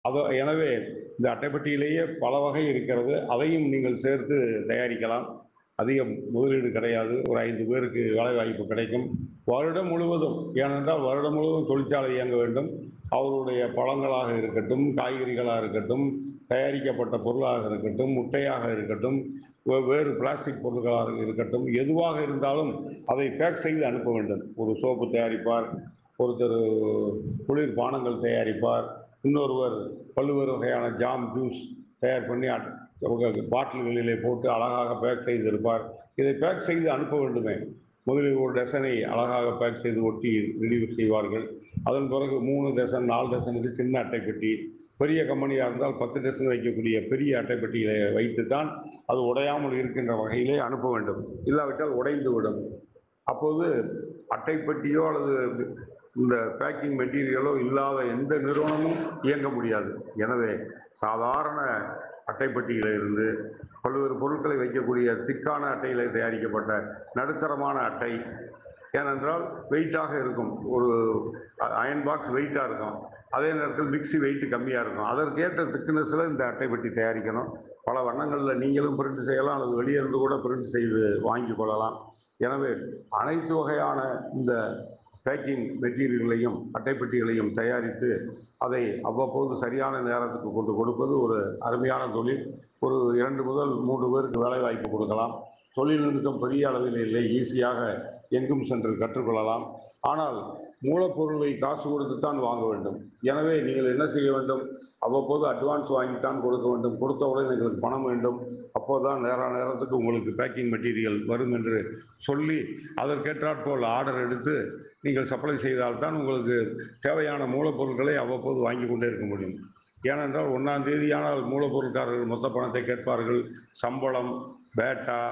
அது எனவே இந்த அட்டைப்பெட்டியிலேயே பல வகை இருக்கிறது அதையும் நீங்கள் சேர்த்து தயாரிக்கலாம் அதிக முதலீடு கிடையாது ஒரு ஐந்து பேருக்கு வேலை வாய்ப்பு கிடைக்கும் வருடம் முழுவதும் ஏனென்றால் வருடம் முழுவதும் தொழிற்சாலை இயங்க வேண்டும் அவருடைய பழங்களாக இருக்கட்டும் காய்கறிகளாக இருக்கட்டும் தயாரிக்கப்பட்ட பொருளாக இருக்கட்டும் முட்டையாக இருக்கட்டும் வே- வேறு பிளாஸ்டிக் பொருட்களாக இருக்கட்டும் எதுவாக இருந்தாலும் அதை பேக் செய்து அனுப்ப வேண்டும் ஒரு சோப்பு தயாரிப்பார் ஒருத்தர் குளிர் பானங்கள் தயாரிப்பார் இன்னொருவர் பல்வேறு வகையான ஜாம் ஜூஸ் தயார் பண்ணி அட்- ஒரு பாட்டில்களிலே போட்டு அழகாக பேக் செய்து இருப்பார் இதை பேக் செய்து அனுப்ப வேண்டுமே முதலில் ஒரு டசனை அழகாக பேக் செய்து ஒட்டி ரெடி செய்வார்கள் அதன் பிறகு மூணு டசன் நாலு டசனுக்கு சின்ன அட்டைப்பெட்டி பெரிய கம்பெனியாக இருந்தால் பத்து டசன் வைக்கக்கூடிய பெரிய அட்டைப்பெட்டியிலே வைத்துத்தான் அது உடையாமல் இருக்கின்ற வகையிலே அனுப்ப வேண்டும் இல்லாவிட்டால் உடைந்து விடும் அப்போது அட்டைப்பெட்டியோ அல்லது இந்த பேக்கிங் மெட்டீரியலோ இல்லாத எந்த நிறுவனமும் இயங்க முடியாது எனவே சாதாரண அட்டைப்பெட்டியில இருந்து பல்வேறு பொருட்களை வைக்கக்கூடிய திக்கான அட்டையில தயாரிக்கப்பட்ட நடுத்தரமான அட்டை ஏனென்றால் வெயிட்டாக இருக்கும் ஒரு அயன் பாக்ஸ் வெயிட்டாக இருக்கும் அதே நேரத்தில் மிக்ஸி வெயிட் கம்மியாக இருக்கும் அதற்கேற்ற திக்னஸில் இந்த அட்டைப்பெட்டி தயாரிக்கணும் பல வண்ணங்களில் நீங்களும் பிரிண்ட் செய்யலாம் அல்லது வெளியே இருந்து கூட பிரிண்ட் செய்து வாங்கி கொள்ளலாம் எனவே அனைத்து வகையான இந்த பேக்கிங் மெட்டீரியல்களையும் அட்டைப்பெட்டிகளையும் தயாரித்து அதை அவ்வப்போது சரியான நேரத்துக்கு கொண்டு கொடுப்பது ஒரு அருமையான தொழில் ஒரு இரண்டு முதல் மூன்று பேருக்கு வேலை வாய்ப்பு கொடுக்கலாம் தொழில்நுட்பம் பெரிய அளவில் இல்லை ஈஸியாக எங்கும் சென்று கற்றுக்கொள்ளலாம் ஆனால் மூலப்பொருளை காசு கொடுத்துத்தான் வாங்க வேண்டும் எனவே நீங்கள் என்ன செய்ய வேண்டும் அவ்வப்போது அட்வான்ஸ் வாங்கித்தான் கொடுக்க வேண்டும் கொடுத்தவுடன் எங்களுக்கு பணம் வேண்டும் அப்போதுதான் நேர நேரத்துக்கு உங்களுக்கு பேக்கிங் மெட்டீரியல் வரும் என்று சொல்லி அதற்கேற்றாற்போல் ஆர்டர் எடுத்து நீங்கள் சப்ளை செய்தால்தான் உங்களுக்கு தேவையான மூலப்பொருட்களை அவ்வப்போது வாங்கி கொண்டே இருக்க முடியும் ஏனென்றால் ஒன்றாம் தேதியானால் மூலப்பொருட்காரர்கள் மொத்த பணத்தை கேட்பார்கள் சம்பளம் பேட்டா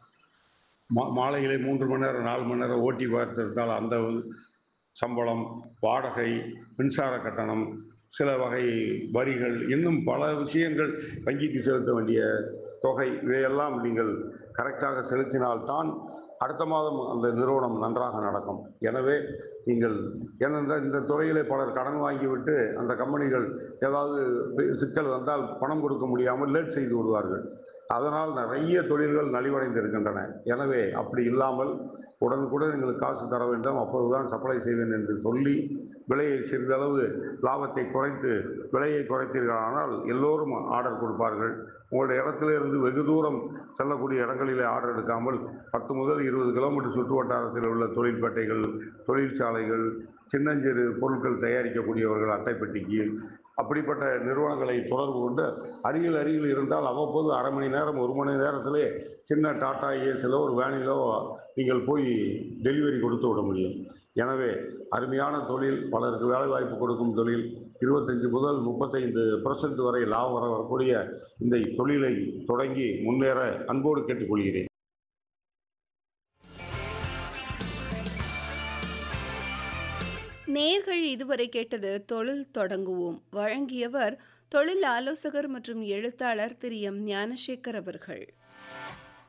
மா மாலையிலே மூன்று மணி நேரம் நாலு மணி நேரம் ஓட்டி பார்த்திருந்தால் அந்த சம்பளம் வாடகை மின்சார கட்டணம் சில வகை வரிகள் இன்னும் பல விஷயங்கள் வங்கிக்கு செலுத்த வேண்டிய தொகை இவையெல்லாம் நீங்கள் கரெக்டாக செலுத்தினால்தான் அடுத்த மாதம் அந்த நிறுவனம் நன்றாக நடக்கும் எனவே நீங்கள் ஏனென்றால் இந்த துறையிலே பலர் கடன் வாங்கிவிட்டு அந்த கம்பெனிகள் ஏதாவது சிக்கல் வந்தால் பணம் கொடுக்க முடியாமல் லேட் செய்து விடுவார்கள் அதனால் நிறைய தொழில்கள் நலிவடைந்து இருக்கின்றன எனவே அப்படி இல்லாமல் உடனுக்குடன் எங்களுக்கு காசு தர வேண்டும் அப்போதுதான் சப்ளை செய்வேன் என்று சொல்லி விலையை சிறிதளவு லாபத்தை குறைத்து விலையை குறைத்தீர்களானால் எல்லோரும் ஆர்டர் கொடுப்பார்கள் உங்களுடைய இடத்திலிருந்து வெகு தூரம் செல்லக்கூடிய இடங்களிலே ஆர்டர் எடுக்காமல் பத்து முதல் இருபது கிலோமீட்டர் சுற்று வட்டாரத்தில் உள்ள தொழிற்பேட்டைகள் தொழிற்சாலைகள் சின்னஞ்சிறு பொருட்கள் தயாரிக்கக்கூடியவர்கள் அட்டைப்பெட்டிக்கு அப்படிப்பட்ட நிறுவனங்களை தொடர்பு கொண்டு அருகில் அருகில் இருந்தால் அவ்வப்போது அரை மணி நேரம் ஒரு மணி நேரத்திலே சின்ன டாடா ஏசிலோ ஒரு வேனிலோ நீங்கள் போய் டெலிவரி கொடுத்து விட முடியும் எனவே அருமையான தொழில் பலருக்கு வேலைவாய்ப்பு கொடுக்கும் தொழில் இருபத்தஞ்சு முதல் முப்பத்தைந்து பர்சன்ட் வரை லாபம் வர வரக்கூடிய இந்த தொழிலை தொடங்கி முன்னேற அன்போடு கேட்டுக்கொள்கிறேன் நேர்கள் இதுவரை கேட்டது தொழில் தொடங்குவோம் வழங்கியவர் தொழில் ஆலோசகர் மற்றும் எழுத்தாளர் திரு எம் ஞானசேகர் அவர்கள்